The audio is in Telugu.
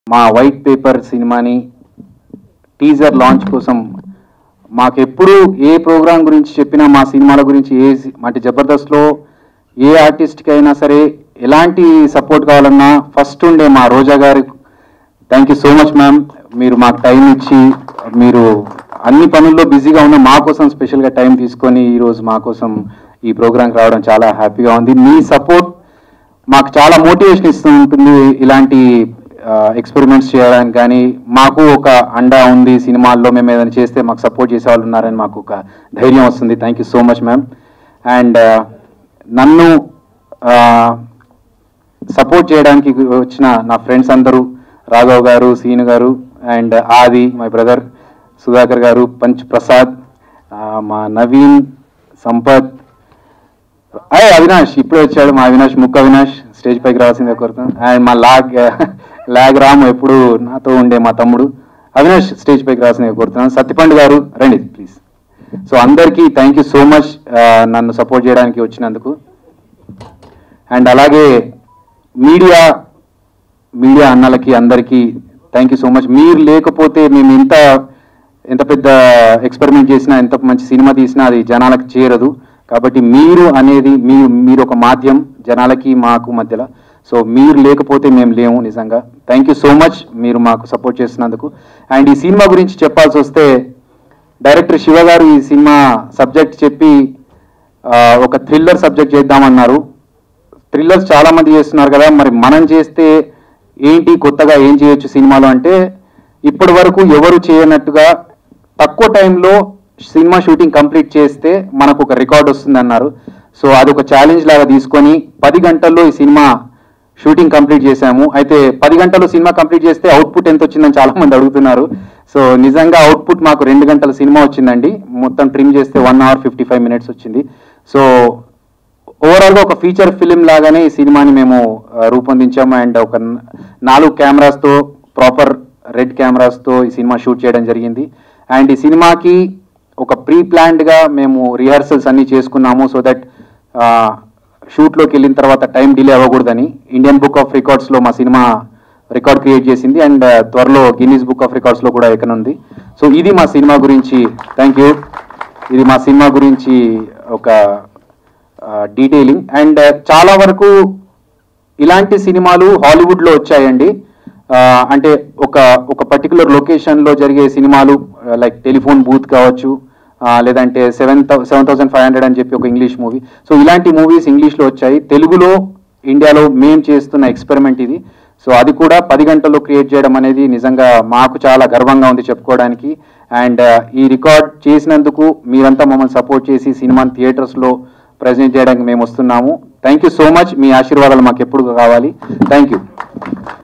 మా వైట్ పేపర్ సినిమాని టీజర్ లాంచ్ కోసం మాకెప్పుడు ఏ ప్రోగ్రాం గురించి చెప్పినా మా సినిమాల గురించి ఏ సి- అంటే జబర్దస్త్లో ఏ ఆర్టిస్ట్కి అయినా సరే ఎలాంటి సపోర్ట్ కావాలన్నా ఫస్ట్ ఉండే మా రోజా గారి thank you so much ma'am మీరు మాకు టైం ఇచ్చి మీరు అన్ని పనుల్లో బిజీగా ఉన్న మా కోసం స్పెషల్గా టైం తీసుకొని ఈరోజు మా కోసం ఈ ప్రోగ్రాంకి రావడం చాలా హ్యాపీగా ఉంది మీ సపోర్ట్ మాకు చాలా మోటివేషన్ ఇస్తూ ఉంటుంది ఇలాంటి ఎక్స్పెరిమెంట్స్ చేయడానికి కానీ మాకు ఒక అండా ఉంది సినిమాల్లో మేము ఏదైనా చేస్తే మాకు సపోర్ట్ చేసే వాళ్ళు ఉన్నారని మాకు ఒక ధైర్యం వస్తుంది thank you so much ma'am and నన్ను సపోర్ట్ చేయడానికి వచ్చిన నా ఫ్రెండ్స్ అందరూ రాఘవ్ గారు సీను గారు అండ్ ఆది మై బ్రదర్ సుధాకర్ గారు పంచ్ ప్రసాద్ ఆ, మా నవీన్ సంపత్ అయ్యే అవినాష్ ఇప్పుడే వచ్చాడు మా అవినాష్ ముక్క అవినాష్ స్టేజ్ పైకి రావాల్సిందే కోరుతాను అండ్ మా లాగ్ లాగ్ రామ్ ఎప్పుడు నాతో ఉండే మా తమ్ముడు అవినాష్ స్టేజ్ పైకి రావాల్సిందే కోరుతున్నాను సత్యపండు గారు రండి ప్లీజ్ సో అందరికీ థ్యాంక్ యూ సో మచ్ నన్ను సపోర్ట్ చేయడానికి వచ్చినందుకు అండ్ అలాగే మీడియా మీడియా అన్నలకి అందరికీ థ్యాంక్ యూ సో మచ్ మీరు లేకపోతే మేము ఎంత ఎంత పెద్ద ఎక్స్పెరిమెంట్ చేసినా ఎంత మంచి సినిమా తీసినా అది జనాలకు చేరదు కాబట్టి మీరు అనేది మీరు మీరు ఒక మాధ్యం జనాలకి మాకు మధ్యలో సో మీరు లేకపోతే మేము లేము నిజంగా థ్యాంక్ యూ సో మచ్ మీరు మాకు సపోర్ట్ చేస్తున్నందుకు అండ్ ఈ సినిమా గురించి చెప్పాల్సి వస్తే డైరెక్టర్ శివ గారు ఈ సినిమా సబ్జెక్ట్ చెప్పి ఆ, ఒక థ్రిల్లర్ సబ్జెక్ట్ చేద్దామన్నారు థ్రిల్లర్స్ చాలా మంది చేస్తున్నారు కదా మరి మనం చేస్తే ఏంటి కొత్తగా ఏం చేయొచ్చు సినిమాలో అంటే ఇప్పటి వరకు ఎవరు చేయనట్టుగా తక్కువ టైంలో సినిమా షూటింగ్ కంప్లీట్ చేస్తే మనకు ఒక రికార్డ్ వస్తుంది అన్నారు సో అది ఒక ఛాలెంజ్ లాగా తీసుకొని పది గంటల్లో ఈ సినిమా షూటింగ్ కంప్లీట్ చేశాము అయితే పది గంటల్లో సినిమా కంప్లీట్ చేస్తే అవుట్పుట్ ఎంత వచ్చిందని చాలా మంది అడుగుతున్నారు సో నిజంగా అవుట్పుట్ మాకు రెండు గంటల సినిమా వచ్చిందండి మొత్తం ట్రిమ్ చేస్తే one hour fifty five minutes వచ్చింది సో ఓవరాల్ గా ఒక ఫీచర్ ఫిలిం లాగానే ఈ సినిమాని మేము ఆ, రూపొందించాము అండ్ ఒక న- నాలుగు కెమెరాస్ తో ప్రాపర్ రెడ్ కెమెరాస్ తో ఈ సినిమా షూట్ చేయడం జరిగింది అండ్ ఈ సినిమాకి ఒక ప్రీ ప్లాన్డ్ గా మేము రిహార్సల్స్ అన్ని చేసుకున్నాము సో దట్ షూట్ లోకి వెళ్ళిన తర్వాత టైం డిలే అవ్వకూడదని ఇండియన్ బుక్ ఆఫ్ రికార్డ్స్ లో మా సినిమా రికార్డ్ క్రియేట్ చేసింది అండ్ త్వరలో గిన్నీస్ బుక్ ఆఫ్ రికార్డ్స్ లో కూడా ఎక్కనుంది సో ఇది మా సినిమా గురించి థ్యాంక్ యూ ఇది మా సినిమా గురించి ఒక డీటెయిలింగ్ అండ్ చాలా వరకు ఇలాంటి సినిమాలు హాలీవుడ్ లో వచ్చాయండి ఆ, అంటే ఒక ఒక పర్టికులర్ లొకేషన్ లో జరిగే సినిమాలు లైక్ టెలిఫోన్ బూత్ కావచ్చు ఆ, లేదంటే seven seven thousand five hundred అని చెప్పి ఒక ఇంగ్లీష్ మూవీ సో ఇలాంటి మూవీస్ ఇంగ్లీష్ లో వచ్చాయి తెలుగులో ఇండియాలో మేం చేస్తున్న ఎక్స్పెరిమెంట్ ఇది సో అది కూడా పది గంటల్లో క్రియేట్ చేయడం అనేది నిజంగా మాకు చాలా గర్వంగా ఉంది చెప్పుకోవడానికి అండ్ ఈ రికార్డ్ చేసినందుకు మీరంతా మమ్మల్ని సపోర్ట్ చేసి సినిమాని థియేటర్స్ లో ప్రజెంట్ చేయడానికి మేము వస్తున్నాము థ్యాంక్ యూ సో మచ్ మీ ఆశీర్వాదాలు మాకు ఎప్పుడు కావాలి థ్యాంక్ యూ